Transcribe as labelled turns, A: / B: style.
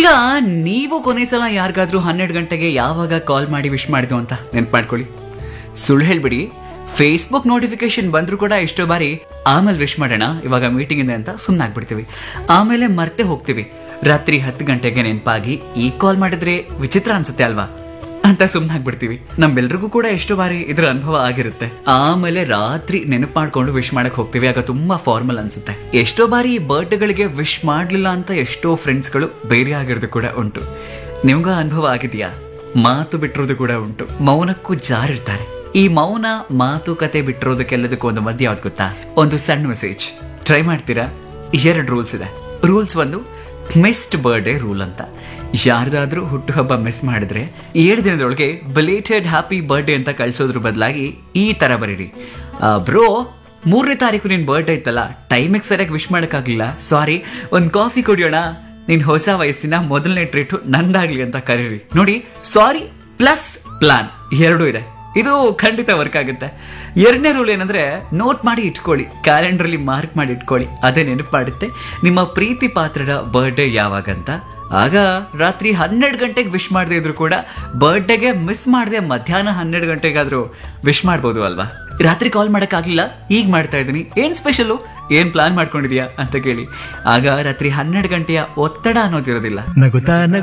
A: ಈಗ ನೀವು ಕೊನೆ ಸಲ ಯಾರಿಗಾದ್ರೂ ಹನ್ನೆರಡು ಗಂಟೆಗೆ ಯಾವಾಗ ಕಾಲ್ ಮಾಡಿ ವಿಶ್ ಮಾಡಿದ್ವು ಅಂತ ನೆನ್ಪು ಮಾಡ್ಕೊಳ್ಳಿ ಸುಳ್ಳು ಹೇಳ್ಬಿಡಿ ಫೇಸ್ಬುಕ್ ನೋಟಿಫಿಕೇಶನ್ ಬಂದ್ರು ಕೂಡ ಎಷ್ಟೋ ಬಾರಿ ಆಮೇಲೆ ವಿಶ್ ಮಾಡೋಣ ಇವಾಗ ಮೀಟಿಂಗ್ ಇದೆ ಅಂತ ಸುಮ್ಮನಾಗ್ಬಿಡ್ತೀವಿ ಆಮೇಲೆ ಮರ್ತೆ ಹೋಗ್ತೀವಿ ರಾತ್ರಿ ಹತ್ತು ಗಂಟೆಗೆ ನೆನಪಾಗಿ ಈ ಕಾಲ್ ಮಾಡಿದ್ರೆ ವಿಚಿತ್ರ ಅನ್ಸುತ್ತೆ ಅಲ್ವಾ ಅಂತ ಸುಮ್ಮನಾಗ್ಬಿಡ್ತೀವಿ ನಮ್ಮೆಲ್ರಿಗೂ ಕೂಡ ಎಷ್ಟೋ ಬಾರಿ ಇದ್ರ ಅನುಭವ ಆಗಿರುತ್ತೆ ಆಮೇಲೆ ರಾತ್ರಿ ನೆನಪು ಮಾಡ್ಕೊಂಡು ವಿಶ್ ಮಾಡಕ್ ಹೋಗ್ತೀವಿ ಆಗ ತುಂಬಾ ಫಾರ್ಮಲ್ ಅನ್ಸುತ್ತೆ ಎಷ್ಟೋ ಬಾರಿ ಬರ್ತ್ಡೇಗಳಿಗೆ ವಿಶ್ ಮಾಡ್ಲಿಲ್ಲ ಅಂತ ಎಷ್ಟೋ ಫ್ರೆಂಡ್ಸ್ಗಳು ಬೇರೆ ಆಗಿರೋದು ಕೂಡ ಉಂಟು ನಿಮ್ಗ ಅನುಭವ ಆಗಿದೆಯಾ ಮಾತು ಬಿಟ್ಟಿರೋದು ಕೂಡ ಉಂಟು ಮೌನಕ್ಕೂ ಜಾರಿರ್ತಾರೆ ಈ ಮೌನ ಮಾತುಕತೆ ಬಿಟ್ಟಿರೋದಕ್ಕೆಲ್ಲದಕ್ಕೂ ಒಂದು ಮಧ್ಯ ಯಾವ್ದು ಗೊತ್ತಾ ಒಂದು ಸಣ್ಣ ಮೆಸೇಜ್ ಟ್ರೈ ಮಾಡ್ತೀರಾ ಎರಡು ರೂಲ್ಸ್ ಇದೆ ರೂಲ್ಸ್ ಒಂದು ಮಿಸ್ಡ್ ಬರ್ಡೇ ರೂಲ್ ಅಂತ ಯಾರ್ದಾದ್ರೂ ಹುಟ್ಟುಹಬ್ಬ ಮಿಸ್ ಮಾಡಿದ್ರೆ ಏಳು ದಿನದೊಳಗೆ ಬಿಲೇಟೆಡ್ ಹ್ಯಾಪಿ ಬರ್ಡೇ ಅಂತ ಕಳ್ಸೋದ್ರ ಬದಲಾಗಿ ಈ ತರ ಬರೀರಿ ಬ್ರೋ ಮೂರನೇ ತಾರೀಕು ನಿನ್ ಬರ್ಡೇ ಇತ್ತಲ್ಲ ಟೈಮಿಗೆ ಸರಿಯಾಗಿ ವಿಶ್ ಮಾಡೋಕ್ಕಾಗಲಿಲ್ಲ ಸಾರಿ ಒಂದು ಕಾಫಿ ಕುಡಿಯೋಣ ನಿನ್ ಹೊಸ ವಯಸ್ಸಿನ ಮೊದಲನೇ ಟ್ರೀಟು ನಂದಾಗ್ಲಿ ಅಂತ ಕರೀರಿ ನೋಡಿ ಸಾರಿ ಪ್ಲಸ್ ಪ್ಲಾನ್ ಎರಡೂ ಇದೆ ಇದು ಖಂಡಿತ ವರ್ಕ್ ಆಗುತ್ತೆ ಎರಡನೇ ರೂಲ್ ಏನಂದ್ರೆ ನೋಟ್ ಮಾಡಿ ಇಟ್ಕೊಳ್ಳಿ ಕ್ಯಾಲೆಂಡರ್ಲಿ ಮಾರ್ಕ್ ಮಾಡಿ ಇಟ್ಕೊಳ್ಳಿ ಅದೇ ನೆನಪು ಮಾಡುತ್ತೆ ನಿಮ್ಮ ಪ್ರೀತಿ ಪಾತ್ರರ ಬರ್ಡೇ ಯಾವಾಗಂತ ಆಗ ರಾತ್ರಿ ಹನ್ನೆರಡು ಗಂಟೆಗೆ ವಿಶ್ ಮಾಡದೇ ಇದ್ರು ಕೂಡ ಬರ್ಡೇಗೆ ಮಿಸ್ ಮಾಡದೆ ಮಧ್ಯಾಹ್ನ ಹನ್ನೆರಡು ಗಂಟೆಗಾದ್ರೂ ವಿಶ್ ಮಾಡ್ಬೋದು ಅಲ್ವಾ ರಾತ್ರಿ ಕಾಲ್ ಮಾಡೋಕ್ಕಾಗಲಿಲ್ಲ ಈಗ ಮಾಡ್ತಾ ಇದ್ದೀನಿ ಏನ್ ಸ್ಪೆಷಲು ಏನ್ ಪ್ಲಾನ್ ಮಾಡ್ಕೊಂಡಿದ್ಯಾ ಅಂತ ಕೇಳಿ ಆಗ ರಾತ್ರಿ ಹನ್ನೆರಡು ಗಂಟೆಯ ಒತ್ತಡ ಅನ್ನೋದಿರೋದಿಲ್ಲ
B: ನಗುತ್ತಾ ನಗು